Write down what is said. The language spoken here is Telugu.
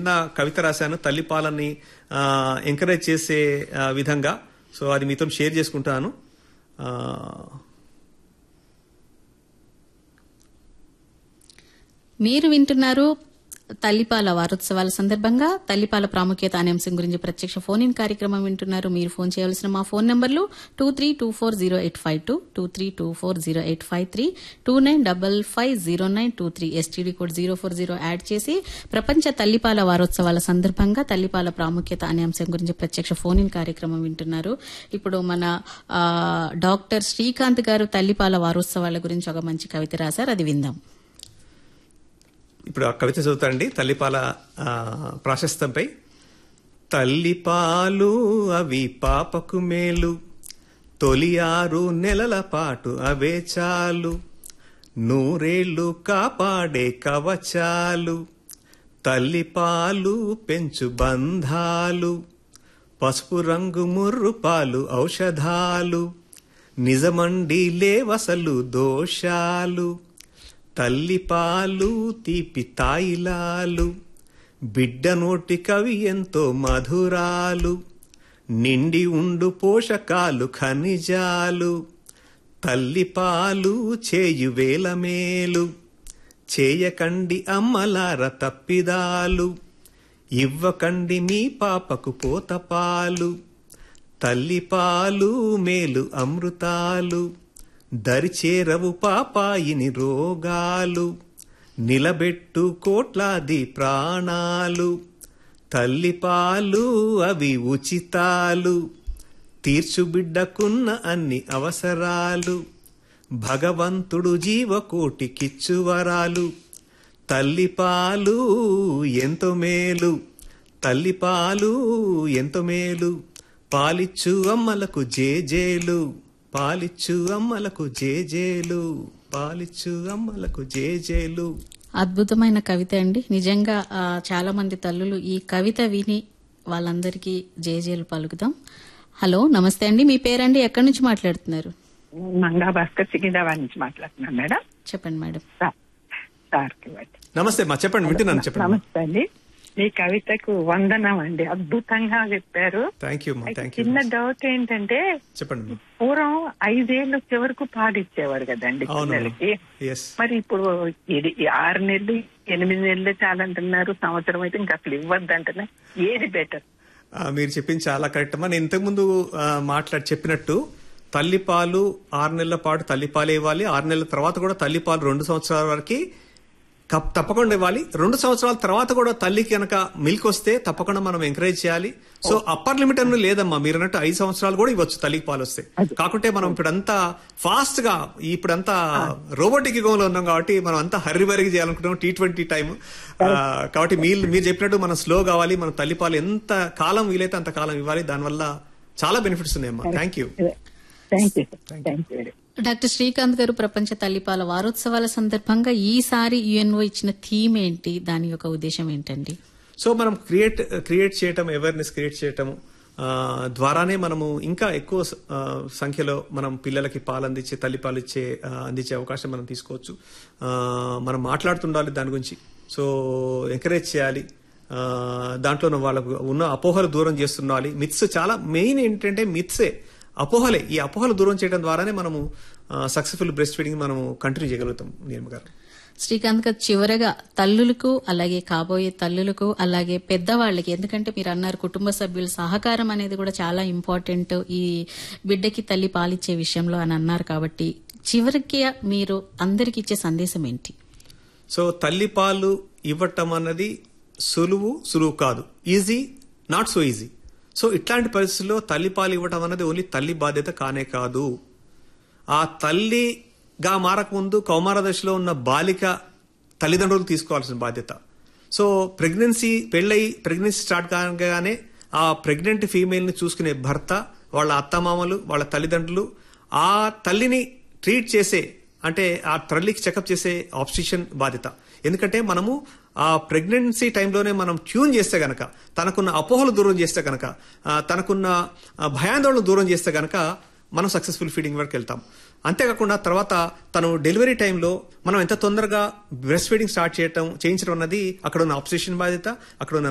చిన్న కవిత రాశాను తల్లి పాలని ఎంకరేజ్ చేసే ఆ, విధంగా సో అది మీతో షేర్ చేసుకుంటాను ఆ, మీరు వింటున్నారు తల్లిపాల వారోత్సవాల సందర్భంగా తల్లిపాల ప్రాముఖ్యత అనే అంశం గురించి ప్రత్యక్ష ఫోన్ ఇన్ కార్యక్రమం వింటున్నారు మీరు ఫోన్ చేయవలసిన మా ఫోన్ నంబర్లు two three two four zero eight five two two three two four zero eight five three two nine double five zero nine two three STD code zero four zero add చేసి ప్రపంచ తల్లిపాల వారోత్సవాల సందర్భంగా తల్లిపాల ప్రాముఖ్యత అనే అంశం గురించి ప్రత్యక్ష ఫోన్ ఇన్ కార్యక్రమం వింటున్నారు ఇప్పుడు మన ఆ, డాక్టర్ శ్రీకాంత్ గారు తల్లిపాల వారోత్సవాల గురించి ఒక మంచి కవిత రాశారు అది విందాం ఇప్పుడు ఆ కవిత చదువుతాండి తల్లిపాల ఆ, ప్రాశస్తంపై తల్లిపాలు అవి పాపకు మేలు తొలి ఆరు నెలల పాటు అవే చాలు నూరేళ్లు కాపాడే కవచాలు తల్లిపాలు పెంచు బంధాలు పసుపు రంగు ముర్రు పాలు ఔషధాలు నిజమండి లేవసలు దోషాలు తల్లిపాలు తీపి తాయిలాలు బిడ్డ నోటి కవి ఎంతో మధురాలు నిండి ఉండు పోషకాలు ఖనిజాలు తల్లిపాలు చేయు వేల మేలు చేయకండి అమ్మలార తప్పిదాలు ఇవ్వకండి మీ పాపకు పోతపాలు తల్లిపాలు మేలు అమృతాలు దరిచేరవు పాపాయిని రోగాలు నిలబెట్టు కోట్లాది ప్రాణాలు తల్లిపాలు అవి ఉచితాలు తీర్చు బిడ్డకున్న అన్ని అవసరాలు భగవంతుడు జీవకోటికిచ్చు వరాలు తల్లిపాలు ఎంతో మేలు తల్లిపాలు ఎంతో మేలు పాలిచ్చు అమ్మలకు జేజేలు పాలిచ్చు అమ్మలకు జేజేలు పాలిచ్చు అమ్మలకు జేజేలు అద్భుతమైన కవిత అండి నిజంగా ఆ, చాలా మంది తల్లులు ఈ కవిత విని వాళ్ళందరికీ జేజేలు పలుకుదాం హలో నమస్తే అండి మీ పేరండి ఎక్కడి నుంచి మాట్లాడుతున్నారు మంగా భాస్కర్ సికింద్రాబాద్ నుంచి మాట్లాడుతున్నాను మేడం చెప్పండి మేడం సార్ సార్కి బట్టి నమస్తే మా చెప్పండి వింటున్నాను చెప్పండి నమస్తే అండి మీ కవితకు వందనం అండి అద్భుతంగా చెప్పారు థ్యాంక్ యూ అయితే థ్యాంక్ యూ చిన్న డౌట్ ఏంటంటే చెప్పండి పూర్వం ఐదేళ్ళు చివరకు పాడిచ్చేవారు కదండి అవును పిల్లలకి ఎస్ మరి ఇప్పుడు ఇది ఈ ఆరు నెలలు ఎనిమిది నెలలు చాలంటున్నారు సంవత్సరం అయితే ఇంకా అసలు ఇవ్వద్దు అంటున్నారు ఏది బెటర్ ఆ, మీరు చెప్పింది చాలా కరెక్ట్ అమ్మా నేను ఇంతకుముందు ఆ, మాట్లాడి చెప్పినట్టు తల్లిపాలు ఆరు నెలల పాటు తల్లిపాలు ఇవ్వాలి ఆరు నెలల తర్వాత కూడా తల్లిపాలు రెండు సంవత్సరాల వరకు కప్- తప్పకుండా ఇవ్వాలి రెండు సంవత్సరాల తర్వాత కూడా తల్లికి కనుక మిల్క్ వస్తే తప్పకుండా మనం ఎంకరేజ్ చేయాలి సో అప్పర్ లిమిట్ అని లేదమ్మా మీరు అన్నట్టు ఐదు సంవత్సరాలు కూడా ఇవ్వచ్చు తల్లికి పాలు వస్తే కాకుంటే మనం ఇప్పుడంతా ఫాస్ట్ గా ఇప్పుడంతా రోబోటిక్ యుగంలో ఉన్నాం కాబట్టి మనం అంతా హర్రి బరిగి చేయాలనుకుంటున్నాం టీ ట్వంటీ టైం కాబట్టి మీరు మీరు చెప్పినట్టు మనం స్లో కావాలి మన తల్లిపాలు ఎంత కాలం వీలైతే అంత కాలం ఇవ్వాలి దానివల్ల చాలా బెనిఫిట్స్ ఉన్నాయమ్మా thank you thank you thank you doctor Srikanth గారు ప్రపంచ తల్లిపాల వారోత్సవాల సందర్భంగా ఈసారి యుఎన్ఓ ఇచ్చిన థీమ్ ఏంటి దాని యొక్క ఉద్దేశం ఏంటండి సో మనం క్రియేట్ క్రియేట్ చేయటం అవేర్నెస్ క్రియేట్ చేయటం ఆ, ద్వారానే మనము ఇంకా ఎక్కువ స- ఆ, సంఖ్యలో మనం పిల్లలకి పాలు అందించే తల్లిపాలు ఇచ్చే ఆ, అందించే అవకాశం మనం తీసుకోవచ్చు ఆ, మనం మాట్లాడుతుండాలి దాని గురించి సో ఎంకరేజ్ చేయాలి ఆ, దాంట్లో ఉన్న వాళ్ళకు ఉన్న అపోహలు దూరం చేస్తుండాలి మిత్స్ చాలా మెయిన్ ఏంటంటే మిత్సే అపోహలే ఈ అపోహలు దూరం చేయడం ద్వారానే మనము సక్సెస్ఫుల్ బ్రెస్ట్ ఫీడింగ్ మనము కంటిన్యూ చేయగలుగుతాం నిర్మ గారు శ్రీకాంత్ గారు చివరగా తల్లులకు అలాగే కాబోయే తల్లులకు అలాగే పెద్దవాళ్ళకి ఎందుకంటే మీరు అన్నారు కుటుంబ సభ్యుల సహకారం అనేది కూడా చాలా ఇంపార్టెంట్ ఈ బిడ్డకి తల్లి పాలిచ్చే విషయంలో అని అన్నారు కాబట్టి చివరికి మీరు అందరికి ఇచ్చే సందేశం ఏంటి సో తల్లిపాలు ఇవ్వటం అన్నది సులువు సులువు కాదు easy not so easy so ఇట్లాంటి పరిస్థితుల్లో తల్లిపాలు ఇవ్వటం అన్నది ఓన్లీ తల్లి బాధ్యత కానే కాదు ఆ తల్లిగా మారకముందు కౌమార దశలో ఉన్న బాలిక తల్లిదండ్రులు తీసుకోవాల్సిన బాధ్యత సో ప్రెగ్నెన్సీ పెళ్ళై ప్రెగ్నెన్సీ స్టార్ట్ కాగానే ఆ ప్రెగ్నెంట్ ఫీమేల్ ని చూసుకునే భర్త వాళ్ళ అత్తమామలు వాళ్ళ తల్లిదండ్రులు ఆ తల్లిని ట్రీట్ చేసే అంటే ఆ తల్లికి చెకప్ చేసే ఆప్స్టిషన్ బాధ్యత ఎందుకంటే మనము ఆ ప్రెగ్నెన్సీ టైంలోనే మనం ట్యూన్ చేస్తే గనక తనకున్న అపోహలు దూరం చేస్తే గనక ఆ, తనకున్న ఆ, భయాందోళనలు దూరం చేస్తే గనక మనం సక్సెస్ఫుల్ ఫీడింగ్ వరకు వెళ్తాం అంతేకాకుండా తర్వాత తను డెలివరీ టైంలో మనం ఎంత తొందరగా బ్రెస్ట్ ఫీడింగ్ స్టార్ట్ చేయటం చేయించడం అన్నది అక్కడ ఉన్న ఆప్సిషన్ బాధ్యత అక్కడ ఉన్న